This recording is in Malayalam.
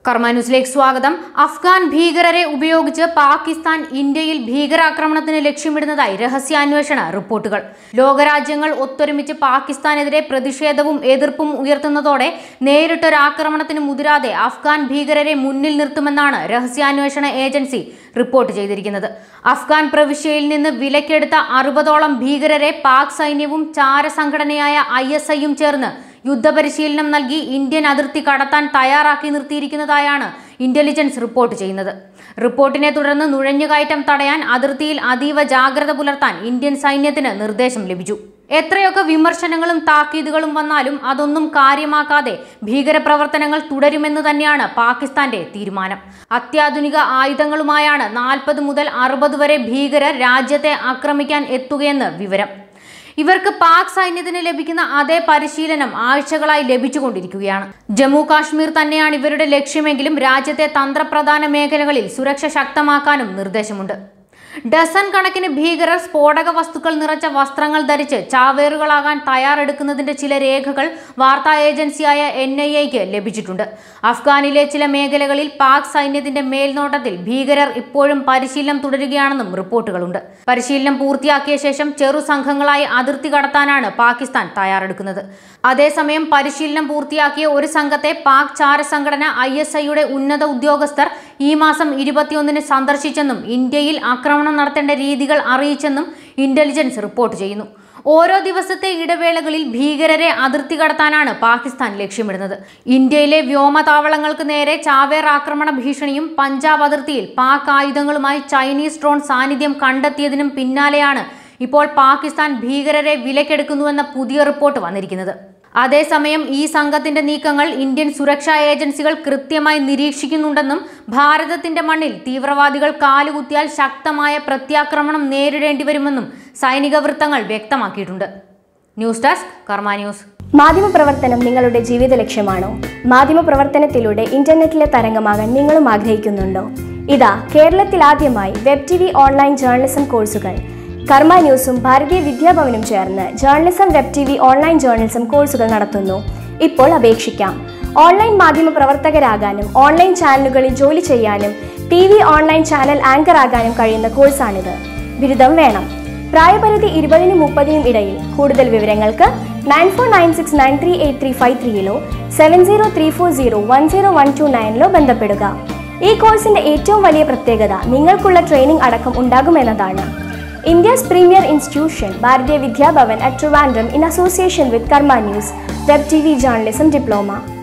കർമ്മ ന്യൂസിലേക്ക് സ്വാഗതം അഫ്ഗാൻ ഭീകരരെ ഉപയോഗിച്ച് പാകിസ്ഥാൻ ഇന്ത്യയിൽ ഭീകരാക്രമണത്തിന് ലക്ഷ്യമിടുന്നതായി രഹസ്യാന്വേഷണ റിപ്പോർട്ടുകൾ ലോകരാജ്യങ്ങൾ ഒത്തൊരുമിച്ച് പാകിസ്ഥാനെതിരെ പ്രതിഷേധവും എതിർപ്പും ഉയർത്തുന്നതോടെ നേരിട്ടൊരാക്രമണത്തിന് മുതിരാതെ അഫ്ഗാൻ ഭീകരരെ മുന്നിൽ നിർത്തുമെന്നാണ് രഹസ്യാന്വേഷണ ഏജൻസി റിപ്പോർട്ട് ചെയ്തിരിക്കുന്നത് അഫ്ഗാൻ പ്രവിശ്യയിൽ നിന്ന് വിലക്കെടുത്ത അറുപതോളം ഭീകരരെ പാക് സൈന്യവും ചാരസംഘടനയായ ഐ എസ് ഐയും ചേർന്ന് യുദ്ധപരിശീലനം നൽകി ഇന്ത്യൻ അതിർത്തി കടത്താൻ തയ്യാറാക്കി നിർത്തിയിരിക്കുന്നതായാണ് ഇന്റലിജൻസ് റിപ്പോർട്ട് ചെയ്യുന്നത് റിപ്പോർട്ടിനെ തുടർന്ന് നുഴഞ്ഞുകയറ്റം തടയാൻ അതിർത്തിയിൽ അതീവ ജാഗ്രത പുലർത്താൻ ഇന്ത്യൻ സൈന്യത്തിന് നിർദ്ദേശം ലഭിച്ചു എത്രയൊക്കെ വിമർശനങ്ങളും താക്കീതുകളും വന്നാലും അതൊന്നും കാര്യമാക്കാതെ ഭീകരപ്രവർത്തനങ്ങൾ തുടരുമെന്ന് തന്നെയാണ് പാകിസ്ഥാന്റെ തീരുമാനം അത്യാധുനിക ആയുധങ്ങളുമായാണ് നാൽപ്പത് മുതൽ അറുപത് വരെ ഭീകരർ രാജ്യത്തെ ആക്രമിക്കാൻ എത്തുകയെന്ന് വിവരം ഇവർക്ക് പാക് സൈന്യത്തിന് ലഭിക്കുന്ന അതേ പരിശീലനം ആഴ്ചകളായി ലഭിച്ചുകൊണ്ടിരിക്കുകയാണ് ജമ്മു കാശ്മീർ തന്നെയാണ് ഇവരുടെ ലക്ഷ്യമെങ്കിലും രാജ്യത്തെ തന്ത്രപ്രധാന മേഖലകളിൽ സുരക്ഷ ശക്തമാക്കാനും നിർദ്ദേശമുണ്ട് ഡസൻ കണക്കിന് ഭീകരർ സ്ഫോടക വസ്തുക്കൾ നിറച്ച വസ്ത്രങ്ങൾ ധരിച്ച് ചാവേറുകളാകാൻ തയ്യാറെടുക്കുന്നതിന്റെ ചില രേഖകൾ വാർത്താ ഏജൻസിയായ എൻ ഐ എക്ക് ലഭിച്ചിട്ടുണ്ട് അഫ്ഗാനിലെ ചില മേഖലകളിൽ പാക് സൈന്യത്തിന്റെ മേൽനോട്ടത്തിൽ ഭീകരർ ഇപ്പോഴും പരിശീലനം തുടരുകയാണെന്നും റിപ്പോർട്ടുകളുണ്ട് പരിശീലനം പൂർത്തിയാക്കിയ ശേഷം ചെറു സംഘങ്ങളായി അതിർത്തി കടത്താനാണ് പാകിസ്ഥാൻ തയ്യാറെടുക്കുന്നത് അതേസമയം പരിശീലനം പൂർത്തിയാക്കിയ ഒരു സംഘത്തെ പാക് ചാരസംഘടന ഐ എസ് ഐയുടെ ഉന്നത ഉദ്യോഗസ്ഥർ ഈ മാസം ഇരുപത്തിയൊന്നിന് സന്ദർശിച്ചെന്നും ഇന്ത്യയിൽ ആക്രമണം നടത്തേണ്ട രീതികൾ അറിയിച്ചെന്നും ഇന്റലിജൻസ് റിപ്പോർട്ട് ചെയ്യുന്നു ഓരോ ദിവസത്തെ ഇടവേളകളിൽ ഭീകരരെ അതിർത്തി കടത്താനാണ് പാകിസ്ഥാൻ ലക്ഷ്യമിടുന്നത് ഇന്ത്യയിലെ വ്യോമതാവളങ്ങൾക്ക് നേരെ ചാവേർ ആക്രമണ ഭീഷണിയും പഞ്ചാബ് അതിർത്തിയിൽ പാക് ആയുധങ്ങളുമായി ചൈനീസ് ഡ്രോൺ സാന്നിധ്യം കണ്ടെത്തിയതിനും പിന്നാലെയാണ് ഇപ്പോൾ പാകിസ്ഥാൻ ഭീകരരെ വിലക്കെടുക്കുന്നുവെന്ന പുതിയ റിപ്പോർട്ട് വന്നിരിക്കുന്നത് അതേസമയം ഈ സംഘത്തിന്റെ നീക്കങ്ങൾ ഇന്ത്യൻ സുരക്ഷാ ഏജൻസികൾ കൃത്യമായി നിരീക്ഷിക്കുന്നുണ്ടെന്നും ഭാരതത്തിന്റെ മണ്ണിൽ തീവ്രവാദികൾ കാലുകുത്തിയാൽ ശക്തമായ പ്രത്യാക്രമണം നേരിടേണ്ടി വരുമെന്നും സൈനിക വൃത്തങ്ങൾ വ്യക്തമാക്കിയിട്ടുണ്ട് ന്യൂസ് ഡെസ്ക് കർമ്മ ന്യൂസ് മാധ്യമപ്രവർത്തനം നിങ്ങളുടെ ജീവിത ലക്ഷ്യമാണോ മാധ്യമപ്രവർത്തനത്തിലൂടെ ഇന്റർനെറ്റിലെ തരംഗമാകാൻ നിങ്ങളും ആഗ്രഹിക്കുന്നുണ്ടോ ഇതാ കേരളത്തിൽ ആദ്യമായി web T V online journalism കോഴ്സുകൾ കർമ്മ ന്യൂസും ഭാരതീയ വിദ്യാഭവനും ചേർന്ന് journalism web T V online journalism കോഴ്സുകൾ നടത്തുന്നു ഇപ്പോൾ അപേക്ഷിക്കാം ഓൺലൈൻ മാധ്യമ പ്രവർത്തകരാകാനും ഓൺലൈൻ ചാനലുകളിൽ ജോലി ചെയ്യാനും T V online channel anchor ആകാനും കഴിയുന്ന കോഴ്സാണിത് ബിരുദം വേണം പ്രായപരിധി ഇരുപതിനും മുപ്പതിനും ഇടയിൽ കൂടുതൽ വിവരങ്ങൾക്ക് nine four nine six nine three eight three five ത്രീയിലോ seven zero three four zero one zero one two നയനിലോ ബന്ധപ്പെടുക ഈ കോഴ്സിന്റെ ഏറ്റവും വലിയ പ്രത്യേകത നിങ്ങൾക്കുള്ള ട്രെയിനിംഗ് അടക്കം ഉണ്ടാകുമെന്നതാണ് India's premier institution Bharatiya Vidya Bhavan at Trivandrum in association with Karma news web T TV journalism diploma